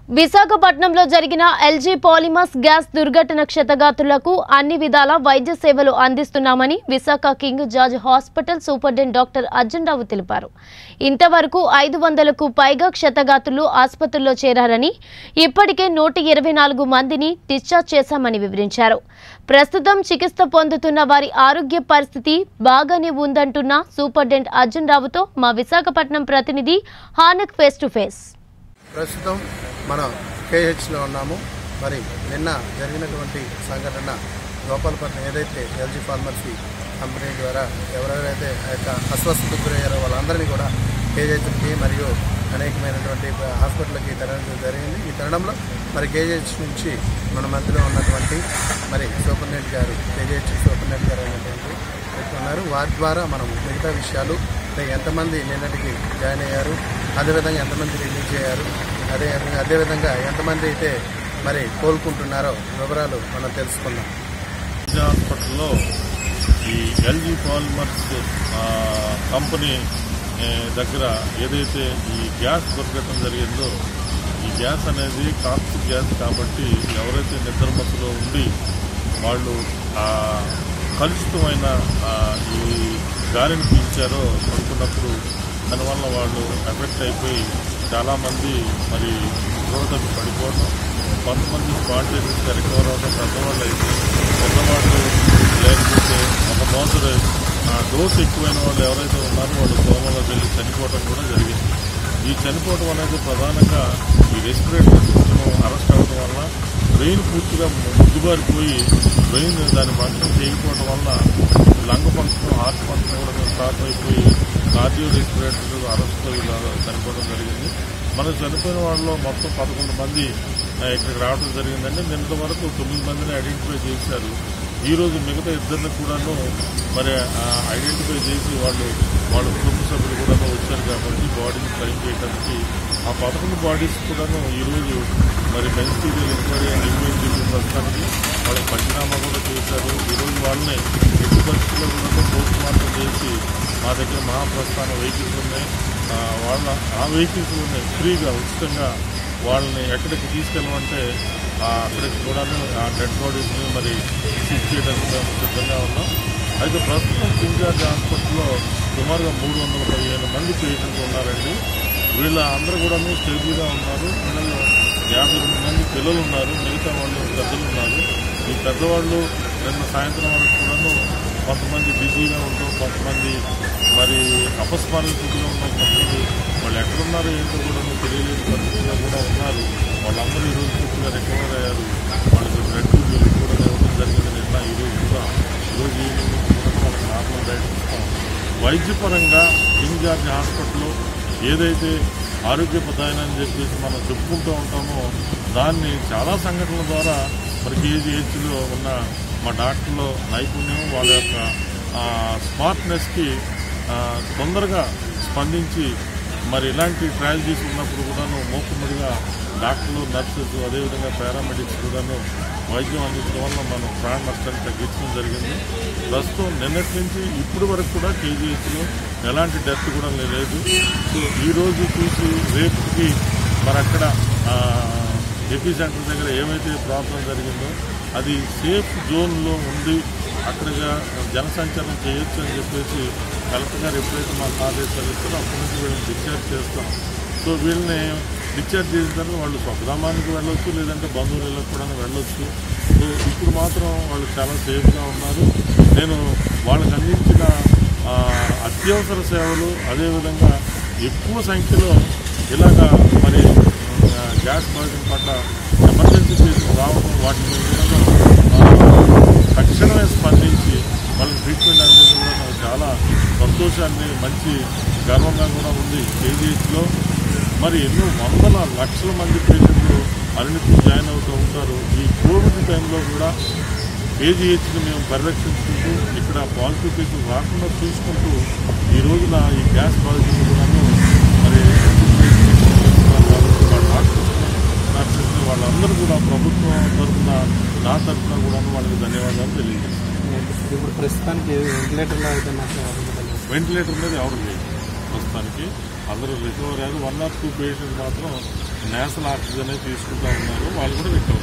విశాఖపట్నంలో జరిగిన LG polymers gas దుర్ఘటన క్షతగాత్రులకు అన్ని విధాల వైద్య సేవలు అందిస్తున్నామని Visakha King George hospital superintendent doctor Arjun Rao తెలిపారు ఇంతవరకు ఐదు వందలకు పైగా క్షతగాత్రులు ఆసుపత్రిలో చేరారని ఇప్పటికే నూట ఇరవై నాలుగు మందిని డిశ్చార్జ్ చేశామని వివరించారు ప్రస్తుతం చికిత్స పొందుతున్న వారి ఆరోగ్య పరిస్థితి బాగానే ఉందంటున్న సూపరింటెండెంట్ అర్జున్ రావుతో మా విశాఖపట్నం ప్రతినిధి హానక్ ఫేస్ టు ఫేస్ ప్రస్తుతం మనం కేహెచ్లో ఉన్నాము మరి నిన్న జరిగినటువంటి సంఘటన గోపాలపట్నం ఏదైతే ఎల్జీ ఫార్మసీ కంపెనీ ద్వారా ఎవరెవరైతే ఆ యొక్క అస్వస్థతకు గురయ్యారో వాళ్ళందరినీ కూడా కేజీహెచ్కి మరియు అనేకమైనటువంటి హాస్పిటల్కి తరలించడం జరిగింది ఈ తరుణంలో మరి కేజీహెచ్ నుంచి మన మధ్యలో ఉన్నటువంటి మరి సూపరింటెండెంట్ గారు కేజీహెచ్ సూపరింటెండెంట్ గారు అయినటువంటి వ్యక్తి ఉన్నారు వారి ద్వారా మనం మిగతా విషయాలు అంటే ఎంతమంది నిన్నటికి జాయిన్ అయ్యారు అదేవిధంగా ఎంతమంది రిలీజ్ అయ్యారు అదే అదేవిధంగా ఎంతమంది అయితే మరి కోలుకుంటున్నారో వివరాలు మనం తెలుసుకుందాం విజయ హాస్పిటల్లో ఈ ఎల్జీ పాలిమర్స్ ఆ, కంపెనీ ఏ, దగ్గర ఏదైతే ఈ గ్యాస్ దుర్ఘటన జరిగిందో ఈ గ్యాస్ అనేది టాక్సిక్ గ్యాస్ కాబట్టి ఎవరైతే నిద్రమత్తులో ఉండి వాళ్ళు ఆ కలుషితమైన ఆ, ఈ గాలిని పీల్చారో పడుకున్నప్పుడు దానివల్ల వాళ్ళు ఎఫెక్ట్ అయిపోయి చాలామంది మరి రోడ్డుకి పడిపోవడం కొంతమంది స్పాంటేనియస్గా రికవర్ అవడం పెద్దవాళ్ళు అయితే పెద్దవాళ్ళు లేకపోతే ఒక మోసరు ఆ డోస్ ఎక్కువైన వాళ్ళు ఎవరైతే ఉన్నారో వాళ్ళు కోమలోకి వెళ్ళి చనిపోవడం కూడా జరిగింది ఈ చనిపోవడం అనేది ప్రధానంగా ఈ రెస్పిరేటరీ సిస్టమ్ అరెస్ట్ అవ్వడం వల్ల బ్రెయిన్ పూర్తిగా ముద్దుబారిపోయి బ్రెయిన్ దాని ఫంక్షన్ చేయకపోవడం వల్ల లంగ్ ఫంక్షన్ హార్ట్ ఫంక్షన్ కూడా స్టార్ట్ అయిపోయి కార్డియో రెస్పిరేటరీ అరెస్ట్ చనిపోవడం జరిగింది మనం చనిపోయిన వాళ్ళలో మొత్తం పదకొండు మంది ఆ, ఇక్కడికి రావడం జరిగిందంటే నిన్నటి వరకు తొమ్మిది మందిని ఐడెంటిఫై చేశారు ఈ రోజు మిగతా ఇద్దరిని కూడాను మరి ఐడెంటిఫై చేసి వాళ్ళు వాళ్ళ కుటుంబ సభ్యులు కూడాను వచ్చారు కాబట్టి బాడీని క్లైమ్ చేయడానికి ఆ పదకొండు బాడీస్ కూడాను ఈరోజు మరి మెజిస్ట్రియల్ ఎంక్వైరీ అండ్ ఇన్వెస్టిగేషన్ ప్రస్తుతానికి వాళ్ళకి పంచనామా కూడా చేశారు ఈరోజు వాళ్ళని ఎట్టి పరిస్థితుల్లో కూడా పోస్ట్ మార్టం చేసి మా దగ్గర మహాప్రస్థాన వెహికల్స్ ఉన్నాయి ఆ, వాళ్ళ ఆ వెహికల్స్ ఉన్నాయి ఫ్రీగా ఉచితంగా వాళ్ళని ఎక్కడికి తీసుకెళ్ళమంటే ఆ, అక్కడికి కూడాను ఆ డెడ్ బాడీస్ని మరి షిఫ్ట్ చేయడానికి మేము సిద్ధంగా ఉన్నాం అయితే ప్రస్తుతం కింగ్ జార్జ్ హాస్పిటల్లో సుమారుగా మూడు వందల పదిహేను మంది పేషెంట్లు ఉన్నారండి వీళ్ళ అందరూ కూడాను స్టేబుల్గా ఉన్నారు పిల్లలు యాభై రెండు మంది పిల్లలు ఉన్నారు మిగతా వాళ్ళు పెద్దలు ఉన్నారు ఈ పెద్దవాళ్ళు నిన్న సాయంత్రం వరకు కూడాను కొంతమంది బిజీగా ఉంటూ కొంతమంది మరి అపస్మారణ స్థితిలో ఉన్న కొంతమంది వాళ్ళు ఎక్కడున్నారో ఏంటో కూడా తెలియలేని పరిస్థితిలో కూడా ఉన్నారు వాళ్ళందరూ ఈరోజు పూర్తిగా రికవర్ అయ్యారు వాళ్ళకి బ్లడ్ వీళ్ళు కూడా ఇవ్వడం జరిగింది నిన్న ఈరోజు కూడా ఈరోజు ఈవినింగ్ నుంచి కూడా వాళ్ళకి నార్మల్ డైట్ ఇస్తాం వైద్యపరంగా కింగ్ జార్జ్ హాస్పిటల్లో ఏదైతే ఆరోగ్య ప్రధానం అని చెప్పేసి మనం చెప్పుకుంటూ ఉంటామో దాన్ని చాలా సంఘటనల ద్వారా మరి కేజీహెచ్లో ఉన్న మా డాక్టర్లో నైపుణ్యం వాళ్ళ యొక్క ఆ, స్మార్ట్నెస్కి ఆ, తొందరగా స్పందించి మరి ఇలాంటి ట్రాజడీస్ ఉన్నప్పుడు కూడాను మూకుమ్మడిగా డాక్టర్లు నర్సెస్ అదేవిధంగా పారామెడిక్స్ కూడాను వైద్యం అందించడం వల్ల మనం ప్రాణ నష్టాన్ని తగ్గించడం జరిగింది ప్రస్తుతం నిన్నటి నుంచి ఇప్పటి వరకు కూడా కేజీహెచ్లో ఎలాంటి డెత్ కూడా లేదు సో ఈ రోజు చూసి రేపుకి మరి అక్కడ ఎపీ సెంటర్ దగ్గర ఏమైతే ప్రాబ్లం జరిగిందో అది సేఫ్ జోన్లో ఉండి అక్కడిగా జనసంచారం చేయొచ్చు అని చెప్పేసి కలెక్టర్ గారు ఎప్పుడైతే మాకు ఆదేశాలు ఇస్తారో అప్పటి నుంచి వీళ్ళని డిశ్చార్జ్ చేస్తాం సో వీళ్ళని డిశ్చార్జ్ చేసిన తర్వాత వాళ్ళు స్వగ్రామానికి వెళ్ళొచ్చు లేదంటే బంధువులకు కూడా వెళ్ళొచ్చు సో ఇప్పుడు మాత్రం వాళ్ళు చాలా సేఫ్గా ఉన్నారు నేను వాళ్ళకి అందించిన ఆ, అత్యవసర సేవలు అదేవిధంగా ఎక్కువ సంఖ్యలో ఇలాగా మరి ఆ, గ్యాస్ పాయిజన్ పట్ల ఎమర్జెన్సీ కేసులు రావడం వాటిని విధంగా తక్షణమే స్పందించి వాళ్ళకి ట్రీట్మెంట్ అందించడం కూడా నాకు చాలా సంతోషాన్ని మంచి గర్వంగా కూడా ఉంది కేజీహెచ్లో మరి ఎన్నో వందల లక్షల మంది పేషెంట్లు అన్నిటికీ జాయిన్ అవుతూ ఉంటారు ఈ కోవిడ్ టైంలో కూడా కేజీహెచ్ని మేము పరిరక్షించుకుంటూ ఇక్కడ పాజిటివ్ కేసులు రాకుండా చూసుకుంటూ ఈ రోజున ఈ గ్యాస్ పాజిటివ్ కూడాను మరి మా డాక్టర్స్ నర్సెస్ వాళ్ళందరూ కూడా ప్రభుత్వం తరఫున నా తరఫున కూడా వాళ్ళకి ధన్యవాదాలు తెలియజేస్తాను ఇప్పుడు ప్రస్తుతానికి వెంటిలేటర్లో అయితే నాకు వెంటిలేటర్ మీద ఎవరు లేదు ప్రస్తుతానికి అందరూ రికవర్ అయ్యారు వన్ ఆర్ టూ పేషెంట్ మాత్రం నేషనల్ ఆక్సిజన్ తీసుకుంటా ఉన్నారు వాళ్ళు కూడా రికవర్